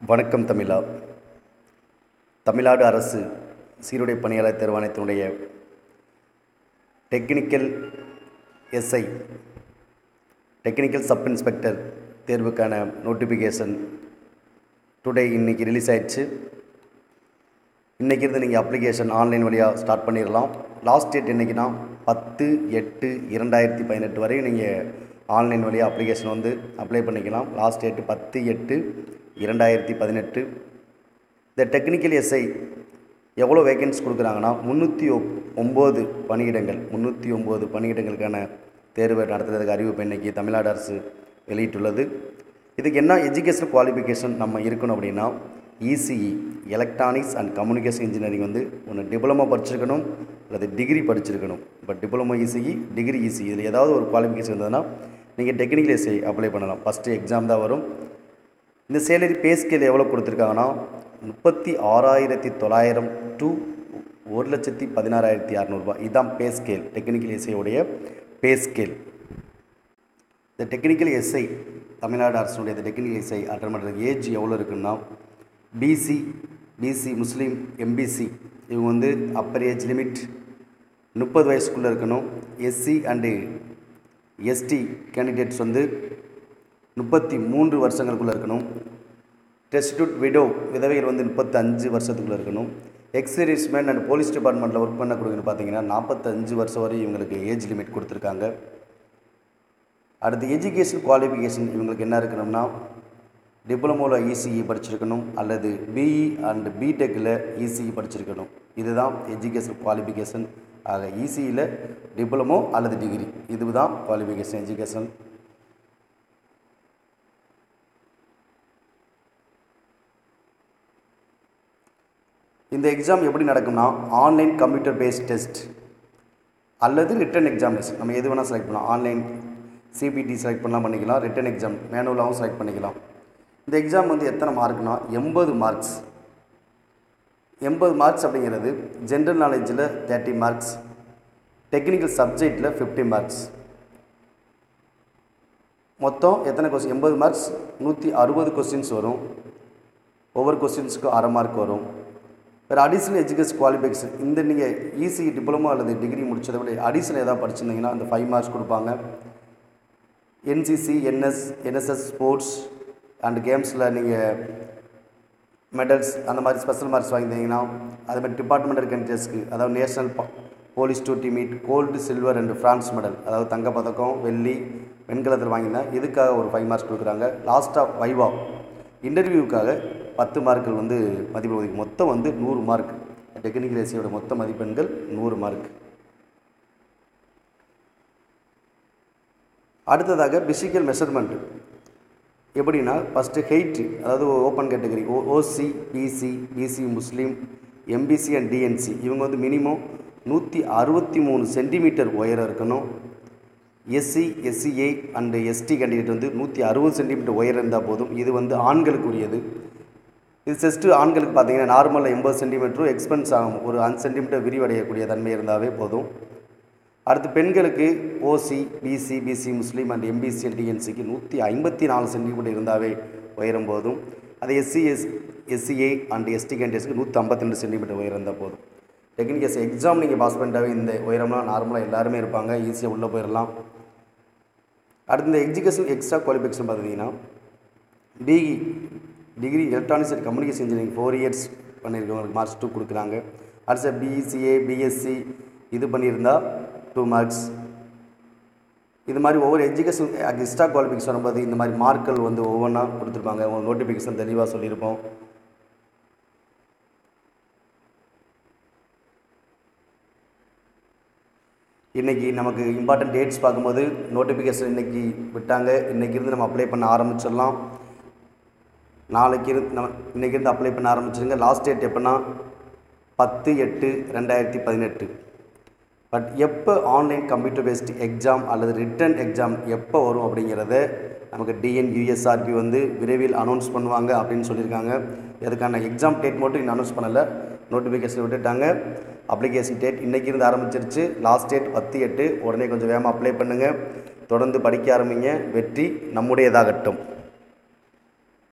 வணக்கம் தமிழா தமிழ்நாடு அரசு சீருடை பணியாளர் தேர்வாணையத்தினுடைய technical SI technical sub inspector தேர்வுக்கான நோட்டிஃபிகேஷன் டுடே இன்னைக்கு ரிலீஸ் ஆயிடுச்சு இன்றைக்கி இருந்து நீங்கள் அப்ளிகேஷன் ஆன்லைன் வழியாக ஸ்டார்ட் பண்ணிடலாம் லாஸ்ட் டேட் என்றைக்குன்னா பத்து எட்டு இரண்டாயிரத்தி பதினெட்டு வரை நீங்கள் ஆன்லைன் வழியாக அப்ளிகேஷன் வந்து அப்ளை பண்ணிக்கலாம் லாஸ்ட் டேட்டு பத்து எட்டு இரண்டாயிரத்தி பதினெட்டு இந்த டெக்னிக்கல் எஸ்ஐ எவ்வளோ வேகன்ஸ் கொடுக்குறாங்கன்னா முந்நூற்றி ஒம்பது பணியிடங்கள் முந்நூற்றி ஒம்பது பணியிடங்களுக்கான தேர்வை நடத்துறதுக்கு அறிவிப்பு இன்னைக்கு தமிழ்நாடு அரசு வெளியிட்டுள்ளது இதுக்கு என்ன எஜுகேஷன் குவாலிஃபிகேஷன் நம்ம இருக்கணும் அப்படின்னா ECE electronics and communication engineering வந்து ஒன்று டிப்ளமோ படிச்சிருக்கணும் அல்லது டிகிரி படிச்சிருக்கணும் இப்போ டிப்ளமோ இசிஇ டிகிரி இசிஇ இதில் ஏதாவது ஒரு குவாலிஃபிகேஷன் இருந்ததுன்னா நீங்கள் டெக்னிக்கல் எஸ்ஐ அப்ளை பண்ணலாம் ஃபஸ்ட்டு எக்ஸாம் தான் வரும் இந்த சேலரி பே ஸ்கேல் எவ்வளோ கொடுத்துருக்காங்கன்னா முப்பத்தி ஆறாயிரத்தி தொள்ளாயிரம் டு ஒரு லட்சத்தி பதினாறாயிரத்தி அறநூறுபா இதுதான் பே ஸ்கேல் டெக்னிக்கல் எஸ்ஐயோடைய பே ஸ்கேல் இந்த டெக்னிக்கல் எஸ்ஐ தமிழ்நாடு அரசுடைய இந்த டெக்னிக்கல் எஸ்ஐ அட்டன் பண்ணுறதுக்கு ஏஜ் எவ்வளோ இருக்குன்னா பிசி பிசி முஸ்லீம் எம்பிசி இவங்க வந்து அப்பர் ஏஜ் லிமிட் முப்பது வயசுக்குள்ளே இருக்கணும் எஸ்சி அண்டு எஸ்டி கேண்டிடேட்ஸ் வந்து முப்பத்தி மூன்று வருஷங்களுக்குள்ளே இருக்கணும் டெஸ்டியூட் விடோ விதவைகள் வந்து முப்பத்தஞ்சு வருஷத்துக்குள்ளே இருக்கணும் எக்ஸர்வீஸ்மேன் அண்ட் போலீஸ் டிபார்ட்மெண்ட்டில் ஒர்க் பண்ணக்கூடியவங்க பார்த்தீங்கன்னா நாற்பத்தஞ்சு வருஷம் வரை இவங்களுக்கு ஏஜ் லிமிட் கொடுத்துருக்காங்க அடுத்து எஜுகேஷன் குவாலிஃபிகேஷன் இவங்களுக்கு என்ன இருக்கணும்னா டிப்ளமோவில் இசிஇ படிச்சிருக்கணும் அல்லது பிஇ அண்ட் பிடெக்கில் இசிஇ படிச்சிருக்கணும் இதுதான் எஜுகேஷன் குவாலிஃபிகேஷன் ஆக இசிஇயில் டிப்ளமோ அல்லது டிகிரி இதுதான் குவாலிஃபிகேஷன் எஜுகேஷன் இந்த எக்ஸாம் எப்படி நடக்கும்னா ஆன்லைன் கம்ப்யூட்டர் பேஸ்ட் டெஸ்ட் அல்லது ரிட்டன் எக்ஸாமினேஷன் நம்ம எது வேணால் செலக்ட் பண்ணலாம் ஆன்லைன் சிபிடி செலக்ட் பண்ணலாம் பண்ணிக்கலாம் ரிட்டன் எக்ஸாம் மேனுவலாகவும் செலக்ட் பண்ணிக்கலாம் இந்த எக்ஸாம் வந்து எத்தனை மார்க்னா எண்பது மார்க்ஸ் எண்பது மார்க்ஸ் அப்படிங்கிறது ஜென்ரல் நாலேஜில் தேர்ட்டி மார்க்ஸ் டெக்னிக்கல் சப்ஜெக்டில் ஃபிஃப்டி மார்க்ஸ் மொத்தம் எத்தனை கொஸ்டின் எண்பது மார்க்ஸ் நூற்றி அறுபது கொஸ்டின்ஸ் வரும் ஒவ்வொரு கொஸ்டின்ஸுக்கும் அரை மார்க் வரும் வேறு அடிஷ்னல் எஜுகேஷன் குவாலிஃபிகேஷன் இந்த நீங்கள் இசி டிப்ளமோ அல்லது டிகிரி முடிச்சதை விட அடிஷ்னல் ஏதாவது படிச்சிருந்தீங்கன்னா அந்த ஃபைவ் மார்க்ஸ் கொடுப்பாங்க NCC NS NSS sports and கேம்ஸில் நீங்கள் மெடல்ஸ் அந்த மாதிரி ஸ்பெஷல் மார்க்ஸ் வாங்கியிருந்தீங்கன்னா அது மாதிரி டிபார்ட்மெண்டல் கண்ட்ரஸ்க்கு அதாவது national police to meet gold silver and bronze medal அதாவது தங்க பதக்கம் வெள்ளி வெண்கலத்தில் வாங்கியிருந்தேன் இதுக்காக ஒரு ஃபைவ் மார்க்ஸ் கொடுக்குறாங்க லாஸ்ட்டாக வைவா இன்டர்வியூக்காக பத்து மார்க்கள் வந்து மதிப்பெண் ஒதுக்கி மொத்தம் வந்து நூறு மார்க் டெக்னிக்கல் ஏசியோட மொத்த மதிப்பெண்கள் நூறு மார்க் அடுத்ததாக பிசிக்கல் மெஷர்மெண்ட் எப்படின்னா ஃபஸ்ட்டு ஹெயிட் அதாவது open category O OC BC BC Muslim MBC and DNC இவங்க வந்து மினிமம் நூற்றி அறுபத்தி மூணு சென்டிமீட்டர் உயரம் இருக்கணும் SC SCA and ST candidate வந்து நூற்றி அறுபது சென்டிமீட்டர் உயரம் இருந்தால் போதும் இது வந்து ஆண்களுக்குரியது இது செஸ்ட்டு ஆண்களுக்கு பார்த்தீங்கன்னா நார்மலாக எண்பது சென்டிமீட்டரும் எக்ஸ்பென்ஸ் ஆகும் ஒரு அஞ்சு சென்டிமீட்டர் விரிவடையக்கூடிய தன்மை இருந்தாவே போதும் அடுத்து பெண்களுக்கு OC BC BC Muslim and MBC and டிஎன்சிக்கு நூற்றி ஐம்பத்தி நாலு சென்டிமீட்டர் இருந்தாவே உயரும் போதும் அது SC S SCA and ST கேண்டிடேட்ஸ்க்கு நூற்றி ஐம்பத்தி ரெண்டு சென்டிமீட்டர் உயரம் இருந்தால் போதும் டெக்னிக்கல்ஸ் எக்ஸாம் நீங்கள் பாஸ் பண்ணிட்டாவே இந்த உயரம்லாம் நார்மலாக எல்லாருமே இருப்பாங்க ஈஸியாக உள்ளே போயிடலாம் அடுத்து இந்த எஜுகேஷன் எக்ஸ்ட்ரா குவாலிஃபிகேஷன் பார்த்தீங்கன்னா BE degree electronics and communication engineering four years பண்ணியிருக்கவங்களுக்கு மார்க்ஸ் டூ கொடுக்குறாங்க அடுத்த பிஇசிஏ பிஎஸ்சி இது பண்ணியிருந்தால் டூ மார்க்ஸ் இது மாதிரி ஒவ்வொரு எஜுகேஷன் எக்ஸ்ட்ரா குவாலிஃபிகேஷன் வரும்போது இந்த மாதிரி மார்க்கள் வந்து ஒவ்வொன்றா கொடுத்துருப்பாங்க ஒரு நோட்டிஃபிகேஷன் தெளிவாக சொல்லியிருப்போம் இன்றைக்கி நமக்கு இம்பார்ட்டன்ட் டேட்ஸ் பார்க்கும்போது நோட்டிஃபிகேஷன் இன்றைக்கி விட்டாங்க இன்றைக்கி இருந்து நம்ம அப்ளை பண்ண ஆரம்பிச்சிடலாம் நாளைக்கு இருந்து நம்ம இன்றைக்கி இருந்து அப்ளை பண்ண ஆரம்பிச்சிருங்க லாஸ்ட் டேட் எப்போனா பத்து எட்டு ரெண்டாயிரத்தி பதினெட்டு பட் எப்போ ஆன்லைன் கம்ப்யூட்டர் பேஸ்ட் எக்ஸாம் அல்லது ரிட்டன் எக்ஸாம் எப்போ வரும் அப்படிங்கிறத நமக்கு டிஎன் யூஎஸ்ஆர்பி வந்து விரைவில் அனௌன்ஸ் பண்ணுவாங்க அப்படின்னு சொல்லியிருக்காங்க அதுக்கான எக்ஸாம் டேட் மட்டும் இன்னும் அனௌன்ஸ் பண்ணலை நோட்டிஃபிகேஷன் விட்டுட்டாங்க அப்ளிகேஷன் டேட் இன்றைக்கி இருந்து ஆரம்பிச்சிருச்சு லாஸ்ட் டேட் பத்து எட்டு உடனே கொஞ்சம் வேகமாக அப்ளை பண்ணுங்கள் தொடர்ந்து படிக்க ஆரம்பிங்க வெற்றி நம்முடையதாகட்டும்